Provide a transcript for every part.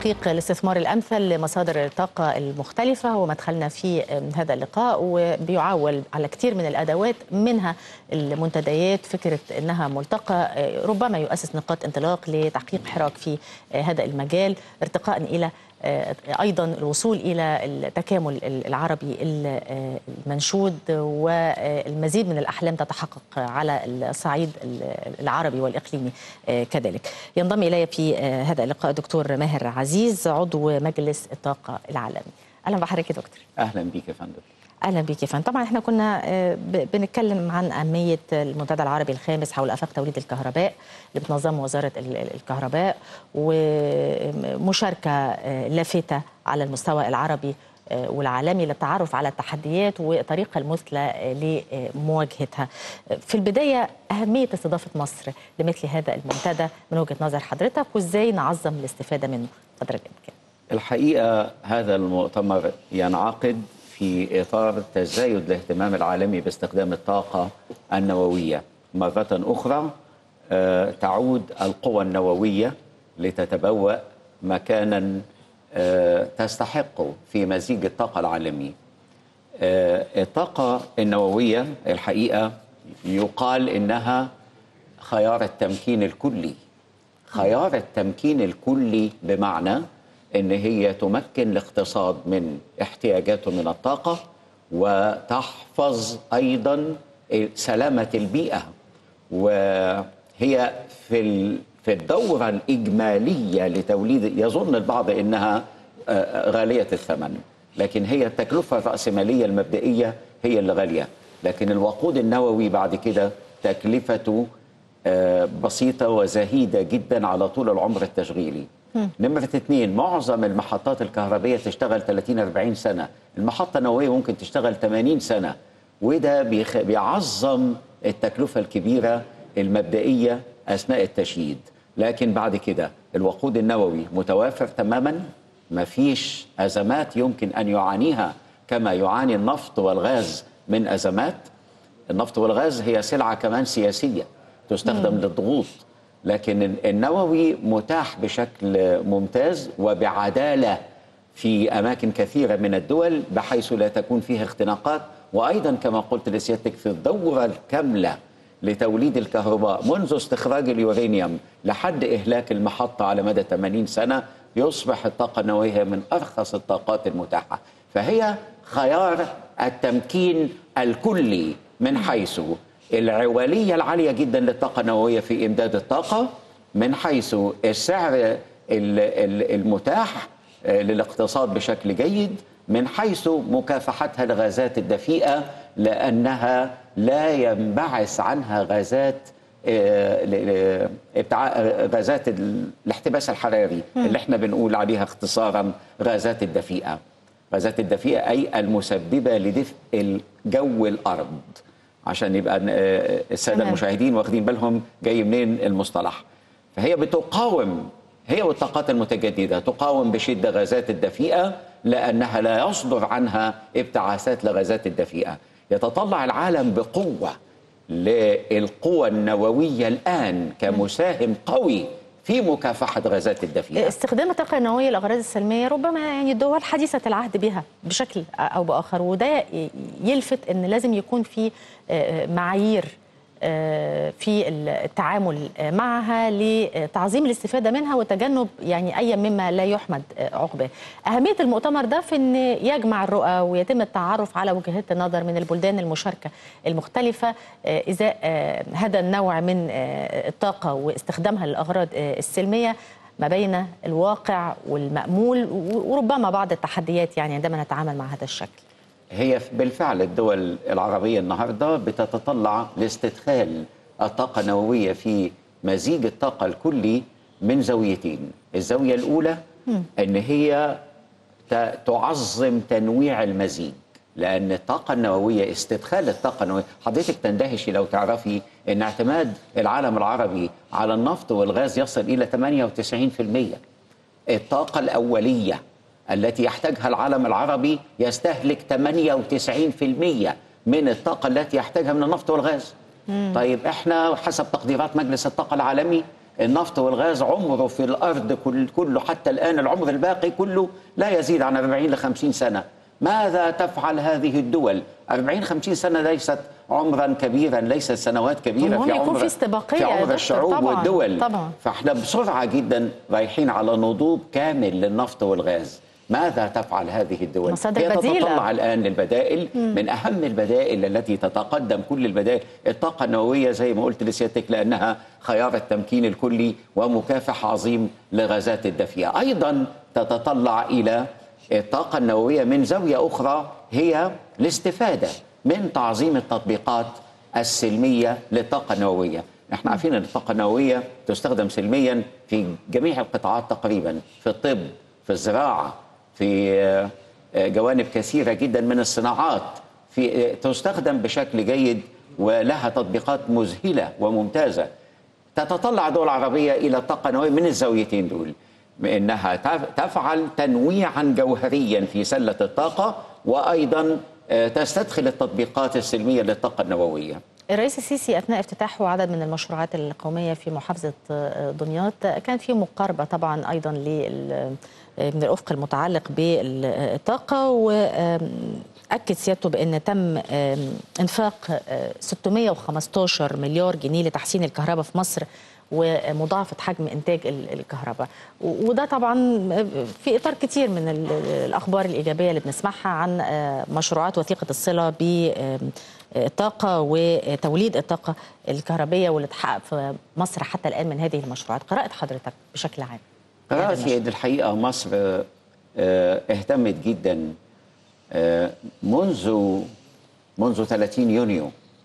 تحقيق الاستثمار الامثل لمصادر الطاقه المختلفه هو مدخلنا في هذا اللقاء وبيعول على كثير من الادوات منها المنتديات فكره انها ملتقى ربما يؤسس نقاط انطلاق لتحقيق حراك في هذا المجال ارتقاء الى ايضا الوصول الى التكامل العربي المنشود والمزيد من الاحلام تتحقق على الصعيد العربي والاقليمي كذلك. ينضم الي في هذا اللقاء دكتور ماهر عزيز عضو مجلس الطاقه العالمي. اهلا بحضرتك يا دكتور. اهلا بيك يا فندم. اهلا بيك يا فندم طبعا احنا كنا بنتكلم عن اهميه المنتدى العربي الخامس حول افاق توليد الكهرباء اللي بتنظمه وزاره الكهرباء ومشاركه لافته على المستوى العربي والعالمي للتعرف على التحديات والطريقه المثلى لمواجهتها. في البدايه اهميه استضافه مصر لمثل هذا المنتدى من وجهه نظر حضرتك وازاي نعظم الاستفاده منه قدر الامكان. الحقيقه هذا المؤتمر ينعقد في اطار تزايد الاهتمام العالمي باستخدام الطاقه النوويه مره اخرى تعود القوى النوويه لتتبوأ مكانا تستحق في مزيج الطاقه العالمي. الطاقه النوويه الحقيقه يقال انها خيار التمكين الكلي. خيار التمكين الكلي بمعنى ان هي تمكن الاقتصاد من احتياجاته من الطاقه وتحفظ ايضا سلامه البيئه وهي في في الدوره الاجماليه لتوليد يظن البعض انها غاليه الثمن لكن هي التكلفه الراسماليه المبدئيه هي اللي غاليه لكن الوقود النووي بعد كده تكلفته بسيطه وزهيده جدا على طول العمر التشغيلي نمرة اثنين معظم المحطات الكهربية تشتغل 30 40 سنة المحطة النووية ممكن تشتغل 80 سنة وده بيخ... بيعظم التكلفة الكبيرة المبدئية أثناء التشييد لكن بعد كده الوقود النووي متوافر تماما مفيش أزمات يمكن أن يعانيها كما يعاني النفط والغاز من أزمات النفط والغاز هي سلعة كمان سياسية تستخدم مم. للضغوط لكن النووي متاح بشكل ممتاز وبعداله في اماكن كثيره من الدول بحيث لا تكون فيها اختناقات وايضا كما قلت لسيادتك في الدوره الكامله لتوليد الكهرباء منذ استخراج اليورانيوم لحد اهلاك المحطه على مدى 80 سنه يصبح الطاقه النوويه من ارخص الطاقات المتاحه فهي خيار التمكين الكلي من حيث العوالية العالية جدا للطاقة النووية في إمداد الطاقة من حيث السعر المتاح للاقتصاد بشكل جيد من حيث مكافحتها الغازات الدفيئة لأنها لا ينبعث عنها غازات غازات الاحتباس الحراري اللي احنا بنقول عليها اختصارا غازات الدفيئة غازات الدفيئة أي المسببة لدفء الجو الأرض عشان يبقى الساده المشاهدين واخدين بالهم جاي منين المصطلح فهي بتقاوم هي والطاقات المتجدده تقاوم بشده غازات الدفيئه لانها لا يصدر عنها ابتعاثات لغازات الدفيئه يتطلع العالم بقوه للقوى النوويه الان كمساهم قوي في مكافحة غازات الدفيئة استخدام الطاقة النووية للأغراض السلمية ربما يعني الدول حديثة العهد بها بشكل أو بآخر وده يلفت أن لازم يكون في معايير في التعامل معها لتعظيم الاستفادة منها وتجنب يعني أي مما لا يحمد عقباه أهمية المؤتمر ده في أن يجمع الرؤى ويتم التعرف على وجهات النظر من البلدان المشاركة المختلفة إذا هذا النوع من الطاقة واستخدامها للأغراض السلمية ما بين الواقع والمأمول وربما بعض التحديات يعني عندما نتعامل مع هذا الشكل هي بالفعل الدول العربية النهاردة بتتطلع لاستدخال الطاقة النووية في مزيج الطاقة الكلي من زاويتين الزاوية الأولى أن هي تعظم تنويع المزيج لأن الطاقة النووية استدخال الطاقة النووية حضرتك تندهشي لو تعرفي أن اعتماد العالم العربي على النفط والغاز يصل إلى 98% الطاقة الأولية التي يحتاجها العالم العربي يستهلك 98% من الطاقة التي يحتاجها من النفط والغاز مم. طيب احنا حسب تقديرات مجلس الطاقة العالمي النفط والغاز عمره في الارض كل كله حتى الان العمر الباقي كله لا يزيد عن 40 ل 50 سنه ماذا تفعل هذه الدول 40 50 سنه ليست عمرا كبيرا ليست سنوات كبيره المهم في يكون عمر في استباقية في يا عمر دكتور، الشعوب طبعاً، والدول طبعاً. فاحنا بسرعه جدا رايحين على نضوج كامل للنفط والغاز ماذا تفعل هذه الدول مصادر هي بديلة. تتطلع الان للبدائل من اهم البدائل التي تتقدم كل البدائل الطاقه النوويه زي ما قلت لسيادتك لانها خيار التمكين الكلي ومكافح عظيم لغازات الدفيئه ايضا تتطلع الى الطاقه النوويه من زاويه اخرى هي الاستفاده من تعظيم التطبيقات السلميه للطاقه النوويه احنا عارفين ان الطاقه النوويه تستخدم سلميا في جميع القطاعات تقريبا في الطب في الزراعه في آه، آه، جوانب كثيره جدا من الصناعات في آه، تستخدم بشكل جيد ولها تطبيقات مذهله وممتازه تتطلع الدول العربيه الى الطاقه النوويه من الزاويتين دول انها تف- تفعل تنويعا جوهريا في سله الطاقه وايضا آه، تستدخل التطبيقات السلميه للطاقه النوويه الرئيس السيسي اثناء افتتاحه عدد من المشروعات القوميه في محافظه دمياط كان في مقاربه طبعا ايضا لل من الافق المتعلق بالطاقه واكد سيادته بان تم انفاق 615 مليار جنيه لتحسين الكهرباء في مصر ومضاعفه حجم انتاج ال- الكهرباء و- وده طبعا في اطار كتير من ال- الاخبار الايجابيه اللي بنسمعها عن مشروعات وثيقه الصله ب الطاقه وتوليد الطاقه الكهربيه واللي اتحقق في مصر حتى الان من هذه المشروعات قراءه حضرتك بشكل عام قراءتي إن الحقيقه مصر آه، آه، اهتمت جدا آه، منذ منذ 30 يونيو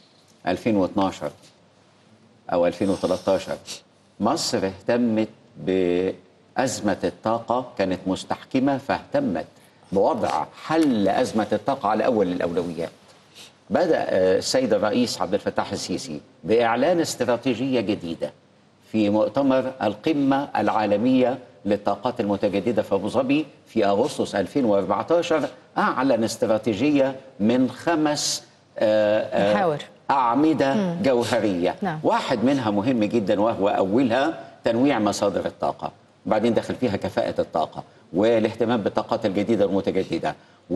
2012 او 2013 مصر اهتمت بازمه الطاقه كانت مستحكمه فاهتمت بوضع حل ازمه الطاقه على اول الاولويات بدأ آه، السيد الرئيس عبد الفتاح السيسي بإعلان استراتيجية جديدة في مؤتمر القمة العالمية للطاقات المتجددة في أبو ظبي في أغسطس 2014 أعلن استراتيجية من خمس آه، آه، محاور. أعمدة جوهرية نعم. واحد منها مهم جدا وهو أولها تنويع مصادر الطاقة بعدين دخل فيها كفاءة الطاقة والاهتمام بالطاقات الجديدة المتجددة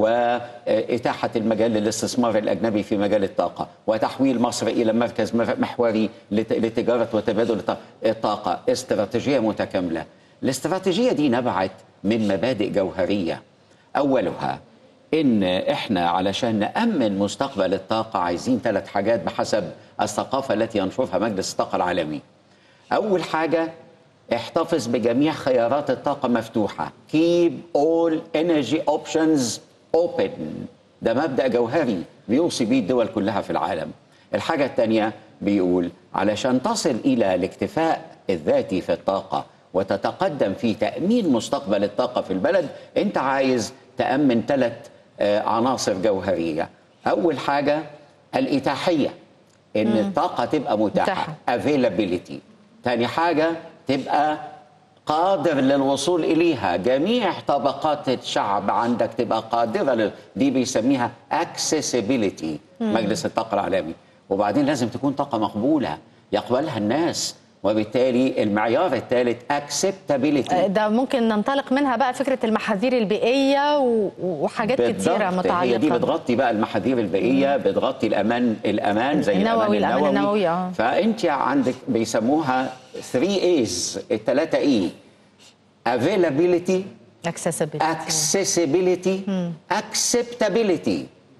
وإتاحة المجال للاستثمار الأجنبي في مجال الطاقة وتحويل مصر إلى مركز محوري لت- لتجارة وتبادل الط- الطاقة استراتيجية متكاملة الاستراتيجية دي نبعت من مبادئ جوهرية أولها ان احنا علشان نامن مستقبل الطاقه عايزين ثلاث حاجات بحسب الثقافه التي ينشرها مجلس الطاقه العالمي. اول حاجه احتفظ بجميع خيارات الطاقه مفتوحه. Keep all energy options open. ده مبدا جوهري بيوصي بيه الدول كلها في العالم. الحاجه الثانيه بيقول علشان تصل الى الاكتفاء الذاتي في الطاقه وتتقدم في تامين مستقبل الطاقه في البلد انت عايز تامن ثلاث آه، عناصر جوهريه اول حاجه الاتاحيه ان الطاقه تبقى متاحه availability تاني حاجه تبقى قادر للوصول اليها جميع طبقات الشعب عندك تبقى قادره لل... دي بيسميها accessibility مجلس الطاقه العالمي وبعدين لازم تكون طاقه مقبوله يقبلها الناس وبالتالي المعيار الثالث acceptability ده ممكن ننطلق منها بقى فكره المحاذير البيئيه و- وحاجات كتيره بالضبط. متعلقه هي دي بتغطي بقى المحاذير البيئيه بتغطي الامان الامان زي النووي، الامان الأمان النووي, النووي، آه. فانت عندك بيسموها 3 ايز الثلاثه اي availability accessibility accessibility acceptability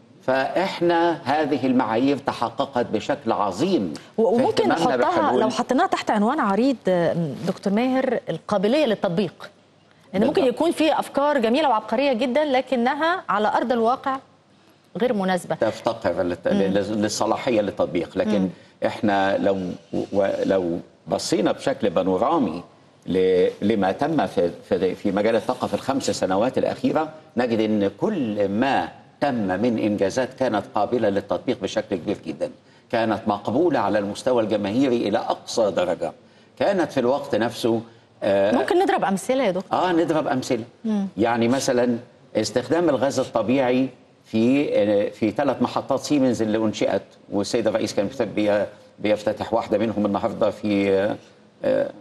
فاحنا هذه المعايير تحققت بشكل عظيم و- في وممكن اهتمامنا نحطها بحلول- لو حطيناها تحت عنوان عريض آه، دكتور ماهر القابليه للتطبيق ان ممكن بالضبط. يكون في افكار جميله وعبقريه جدا لكنها على ارض الواقع غير مناسبه تفتقر للت- لل- للصلاحيه للتطبيق لكن احنا لو و- لو بصينا بشكل بانورامي ل- لما تم في في في مجال الطاقه في الخمس سنوات الاخيره نجد ان كل ما تم من انجازات كانت قابله للتطبيق بشكل كبير جدا كانت مقبوله على المستوى الجماهيري الى اقصى درجه كانت في الوقت نفسه آه، ممكن نضرب امثله يا دكتور اه نضرب امثله يعني مثلا استخدام الغاز الطبيعي في في ثلاث محطات سيمنز اللي انشئت والسيد الرئيس كان بي- بيفتتح واحده منهم النهارده في آه،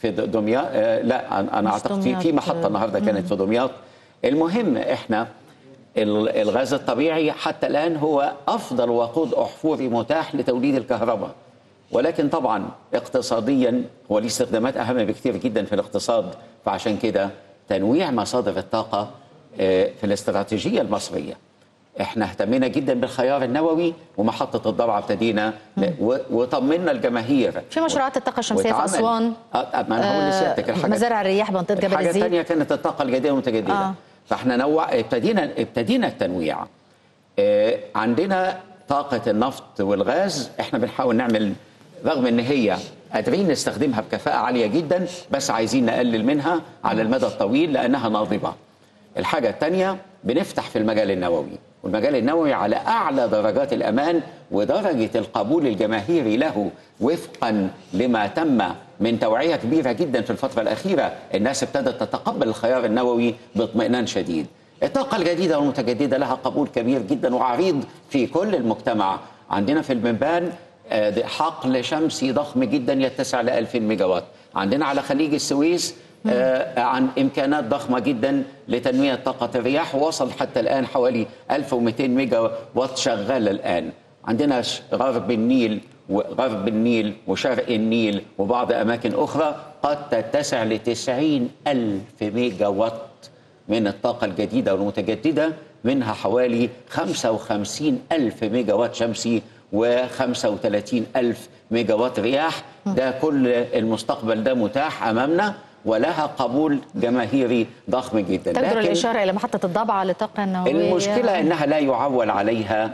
في د- دمياط آه، لا انا أنا مش اعتقد في دمياط، في محطه آه، النهارده كانت في دمياط المهم احنا ال- الغاز الطبيعي حتى الان هو افضل وقود احفوري متاح لتوليد الكهرباء ولكن طبعا اقتصاديا هو ليه استخدامات اهم بكثير جدا في الاقتصاد فعشان كده تنويع مصادر الطاقه آه، في الاستراتيجيه المصريه احنا اهتمينا جدا بالخيار النووي ومحطه الضبعه ابتدينا و- وطمنا الجماهير في مشروعات الطاقه الشمسيه في واتعمل. اسوان اه ما انا هقول لسيادتك آه، الحاجه مزارع الرياح منطقه جبل الحاجه الزيت الثانيه كانت الطاقه الجديده والمتجدده آه. آه. فاحنا نوع ابتدينا ابتدينا التنويع آه عندنا طاقه النفط والغاز احنا بنحاول نعمل رغم ان هي قادرين نستخدمها بكفاءه عاليه جدا بس عايزين نقلل منها على المدى الطويل لانها ناضبه الحاجه الثانيه بنفتح في المجال النووي والمجال النووي على اعلى درجات الامان ودرجه القبول الجماهيري له وفقا لما تم من توعيه كبيره جدا في الفتره الاخيره الناس ابتدت تتقبل الخيار النووي باطمئنان شديد الطاقه الجديده والمتجدده لها قبول كبير جدا وعريض في كل المجتمع عندنا في المنبان آه، ده حقل شمسي ضخم جدا يتسع ل 2000 ميجا وات عندنا على خليج السويس آه، عن امكانات ضخمه جدا لتنميه طاقه الرياح وصل حتى الان حوالي 1200 ميجا وات شغاله الان عندنا ش- غرب النيل وغرب النيل وشرق النيل وبعض اماكن اخرى قد تتسع ل 90 الف ميجا وات من الطاقة الجديدة والمتجددة منها حوالي 55 ألف ميجا وات شمسي و35 ألف ميجا وات رياح ده كل المستقبل ده متاح أمامنا ولها قبول جماهيري ضخم جدا تقدر لكن الاشاره الى محطه الضبعه للطاقه النوويه المشكلة أنها لا يعول عليها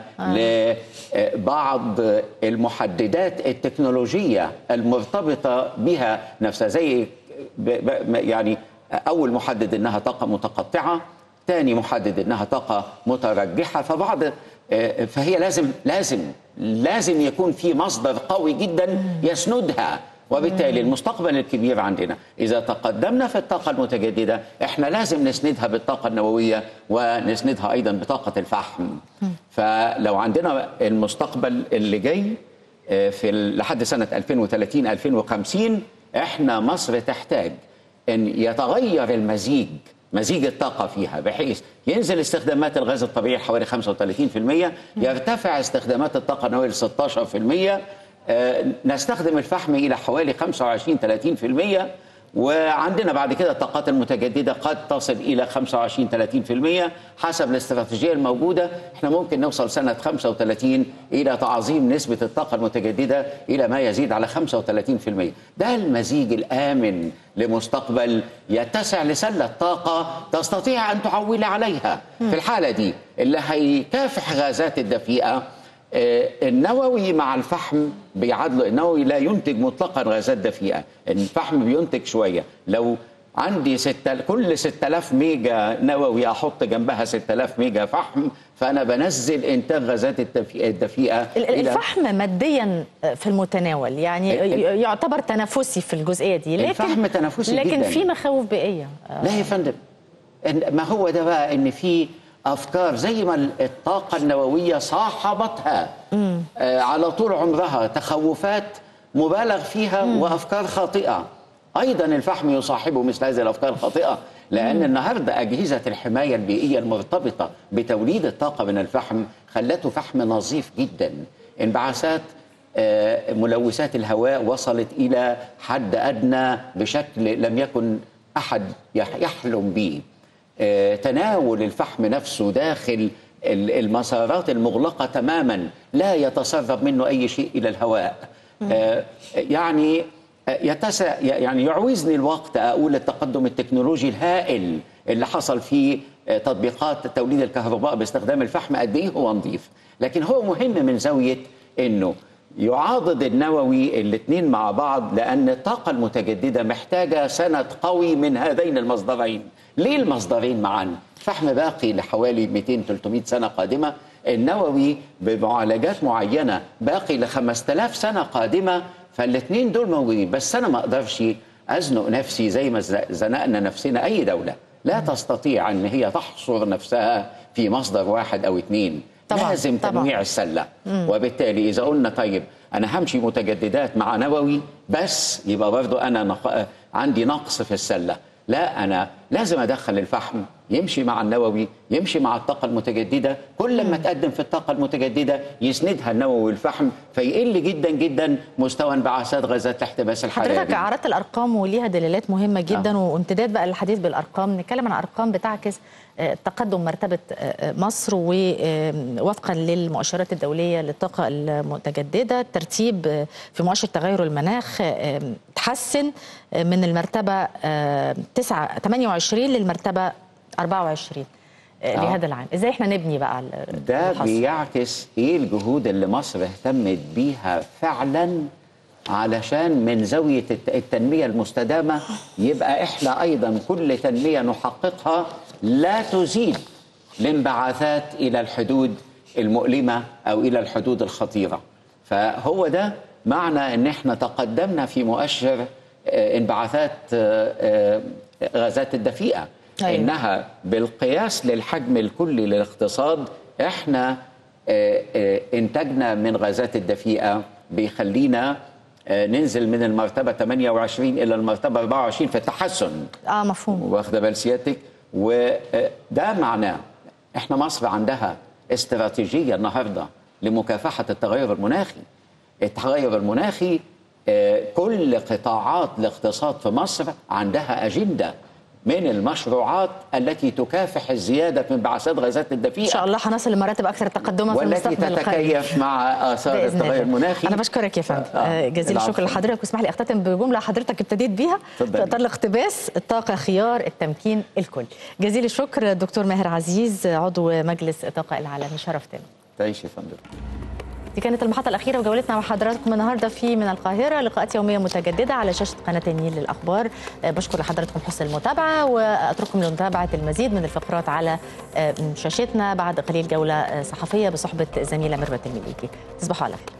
لبعض المحددات التكنولوجية المرتبطة بها نفسها زي ب- ب- يعني أول محدد أنها طاقة متقطعة ثاني محدد أنها طاقة مترجحة فبعض فهي لازم لازم لازم يكون في مصدر قوي جدا يسندها وبالتالي المستقبل الكبير عندنا إذا تقدمنا في الطاقة المتجددة إحنا لازم نسندها بالطاقة النووية ونسندها أيضا بطاقة الفحم فلو عندنا المستقبل اللي جاي آه، في ال- لحد سنة 2030 2050 إحنا مصر تحتاج أن يتغير المزيج مزيج الطاقة فيها بحيث ينزل استخدامات الغاز الطبيعي حوالي 35% يرتفع استخدامات الطاقة النووية ل 16% آه، نستخدم الفحم الى حوالي 25 30% وعندنا بعد كده الطاقات المتجدده قد تصل الى 25 30% حسب الاستراتيجيه الموجوده احنا ممكن نوصل سنه 35 الى تعظيم نسبه الطاقه المتجدده الى ما يزيد على 35% ده المزيج الامن لمستقبل يتسع لسله طاقه تستطيع ان تعول عليها في الحاله دي اللي هيكافح غازات الدفيئه آه، النووي مع الفحم بيعادلوا النووي لا ينتج مطلقا غازات دفيئه الفحم بينتج شويه لو عندي ستة كل 6000 ميجا نووي احط جنبها 6000 ميجا فحم فانا بنزل انتاج غازات الدفيئه, الدفيئه ال- ال- إلى- الفحم ماديا في المتناول يعني ال- ال- يعتبر تنافسي في الجزئيه دي لكن الفحم تنافسي لكن جداً. في مخاوف بيئيه لا يا فندم إن- ما هو ده بقى ان في افكار زي ما الطاقه النوويه صاحبتها آه على طول عمرها تخوفات مبالغ فيها وافكار خاطئه ايضا الفحم يصاحبه مثل هذه الافكار الخاطئه لان النهارده اجهزه الحمايه البيئيه المرتبطه بتوليد الطاقه من الفحم خلته فحم نظيف جدا انبعاثات آه، ملوثات الهواء وصلت الى حد ادنى بشكل لم يكن احد يح- يحلم به آه، تناول الفحم نفسه داخل ال- المسارات المغلقه تماما لا يتسرب منه اي شيء الى الهواء آه، يعني آه، يتسع يعني يعوزني الوقت اقول التقدم التكنولوجي الهائل اللي حصل في آه، تطبيقات توليد الكهرباء باستخدام الفحم قد ايه هو نظيف لكن هو مهم من زاويه انه يعاضد النووي الاثنين مع بعض لأن الطاقة المتجددة محتاجة سند قوي من هذين المصدرين ليه المصدرين معا؟ فحم باقي لحوالي 200-300 سنة قادمة النووي بمعالجات معينة باقي ل 5000 سنة قادمة فالاثنين دول موجودين بس أنا ما أقدرش أزنق نفسي زي ما ز- زنقنا نفسنا أي دولة لا تستطيع أن هي تحصر نفسها في مصدر واحد أو اثنين طبعاً، لازم طبعاً. تنويع السله وبالتالي اذا قلنا طيب انا همشي متجددات مع نووي بس يبقى برضو انا نق... عندي نقص في السله لا انا لازم ادخل الفحم يمشي مع النووي يمشي مع الطاقه المتجدده كل ما تقدم في الطاقه المتجدده يسندها النووي والفحم فيقل جدا جدا مستوى انبعاثات غازات الاحتباس الحراري حضرتك عرضت الارقام وليها دلالات مهمه جدا آه. وامتداد بقى للحديث بالارقام نتكلم عن ارقام بتعكس تقدم مرتبه مصر ووفقا للمؤشرات الدوليه للطاقه المتجدده الترتيب في مؤشر تغير المناخ تحسن من المرتبه 9 28 للمرتبه 24 لهذا العام ازاي احنا نبني بقى ده بيعكس ايه الجهود اللي مصر اهتمت بيها فعلا علشان من زاوية التنمية المستدامة يبقى إحنا أيضا كل تنمية نحققها لا تزيد الانبعاثات إلى الحدود المؤلمة أو إلى الحدود الخطيرة فهو ده معنى أن إحنا تقدمنا في مؤشر انبعاثات غازات الدفيئة أيوة. إنها بالقياس للحجم الكلي للاقتصاد إحنا إنتاجنا من غازات الدفيئة بيخلينا ننزل من المرتبه 28 الى المرتبه 24 في التحسن اه مفهوم واخده بال سيادتك وده معناه احنا مصر عندها استراتيجيه النهارده لمكافحه التغير المناخي التغير المناخي كل قطاعات الاقتصاد في مصر عندها اجنده من المشروعات التي تكافح الزياده في انبعاثات غازات الدفيئه ان شاء الله هنصل لمراتب اكثر تقدما في والتي المستقبل تتكيف مع اثار التغير المناخي انا بشكرك يا فندم آه جزيل الشكر لحضرتك واسمح لي اختتم بجمله حضرتك ابتديت بيها في اطار الاقتباس الطاقه خيار التمكين الكل جزيل الشكر دكتور ماهر عزيز عضو مجلس الطاقه العالمي شرفتنا تعيش يا فندم دي كانت المحطة الأخيرة وجولتنا مع حضراتكم النهاردة في من القاهرة لقاءات يومية متجددة على شاشة قناة النيل للأخبار بشكر لحضراتكم حسن المتابعة وأترككم لمتابعة المزيد من الفقرات على شاشتنا بعد قليل جولة صحفية بصحبة زميلة مروة المليكي تصبحوا على خير